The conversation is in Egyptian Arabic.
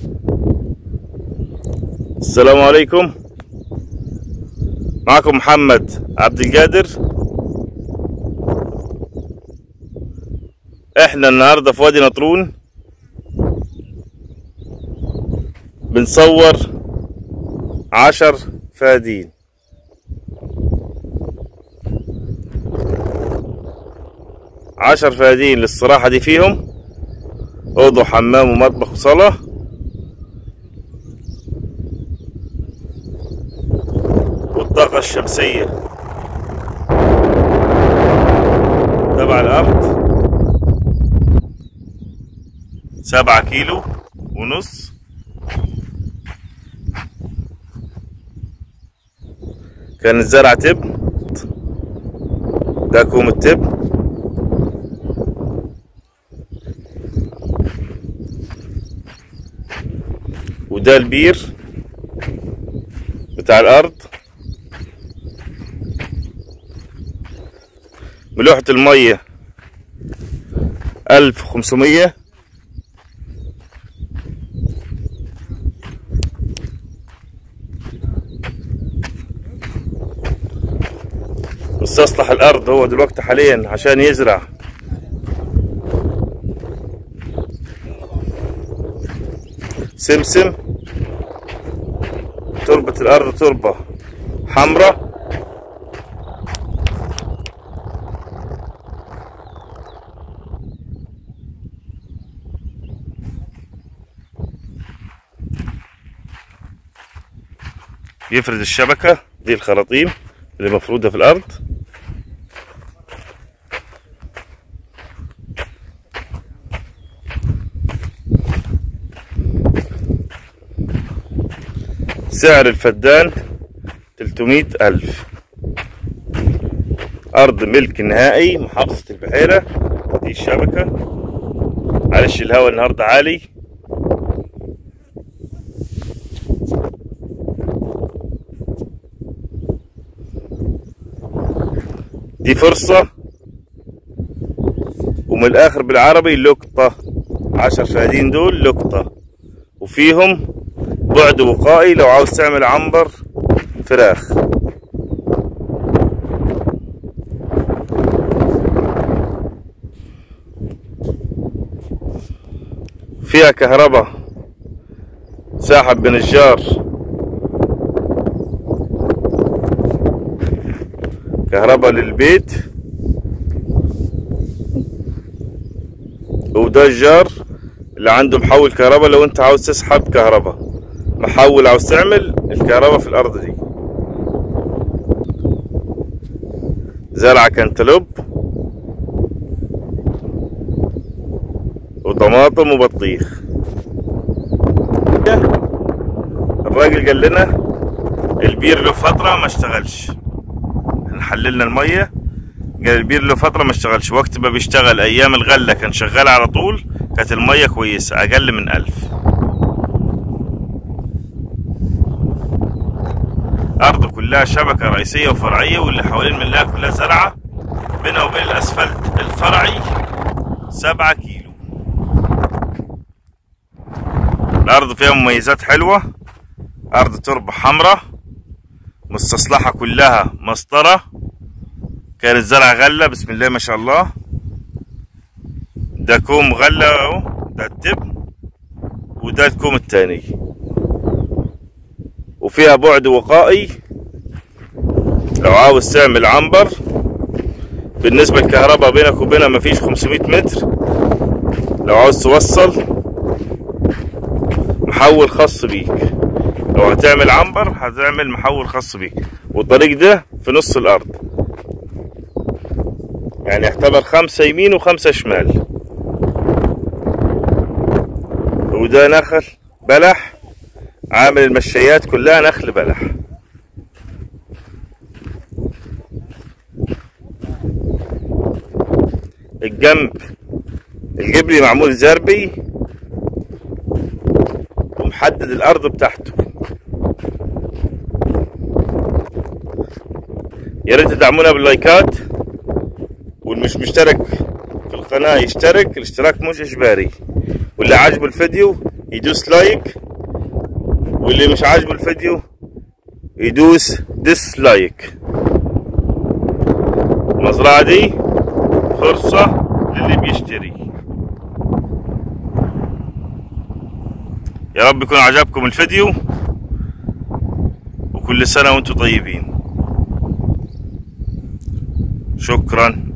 السلام عليكم معكم محمد عبد القادر احنا النهارده في وادي نطرون بنصور عشر فادين عشر فادين للصراحة دي فيهم أوضة وحمام ومطبخ وصالة والطاقة الشمسية تبع الأرض سبعة كيلو ونص كان الزرع تبن ده كوم التبن وده البير بتاع الأرض ملوحة المية ألف وخمسمية مستصلح الأرض هو دلوقتي حاليا عشان يزرع سمسم تربة الأرض تربة حمراء يفرد الشبكة دي الخراطيم اللي مفروضة في الأرض سعر الفدان 300 ألف أرض ملك نهائي محافظة البحيرة دي الشبكة معلش الهواء النهاردة عالي دي فرصة ومن الآخر بالعربي لقطة عشر فادين دول لقطة وفيهم بعد وقائي لو عاوز تعمل عنبر فراخ فيها كهرباء ساحب بنجار كهرباء للبيت وده الجار اللي عنده محول كهرباء لو انت عاوز تسحب كهرباء محول عاوز تعمل الكهرباء في الارض دي زرع كنتالوب وطماطم وبطيخ الراجل قال لنا البير له فترة ما اشتغلش حللنا المية قال البير له فترة ما اشتغلش وقت ما بيشتغل ايام الغلة كان شغال على طول كانت المية كويسة اقل من الف أرض كلها شبكة رئيسية وفرعية واللي حوالين منها كلها زرعة بينها وبين الأسفلت الفرعي سبعة كيلو الأرض فيها مميزات حلوة أرض تربة حمراء مستصلحة كلها مسطرة كان الزرع غلة بسم الله ما شاء الله ده كوم غلة اهو ده التبن وده الكوم التاني وفيها بعد وقائي لو عاوز تعمل عنبر بالنسبة للكهرباء بينك وبينها مفيش 500 متر لو عاوز توصل محول خاص بيك لو هتعمل عنبر هتعمل محول خاص بيك والطريق ده في نص الارض يعني يعتبر خمسة يمين وخمسة شمال وده نخل بلح عامل المشايات كلها نخل بلح الجنب الجبلي معمول زربي ومحدد الارض بتاعته يا ريت تدعمونا باللايكات واللي مش مشترك في القناة يشترك الاشتراك مش اجباري واللي عاجبه الفيديو يدوس لايك واللي مش عاجبه الفيديو يدوس ديسلايك المزرعة دي فرصة للي بيشتري يا رب يكون عجبكم الفيديو وكل سنة وانتم طيبين شكرا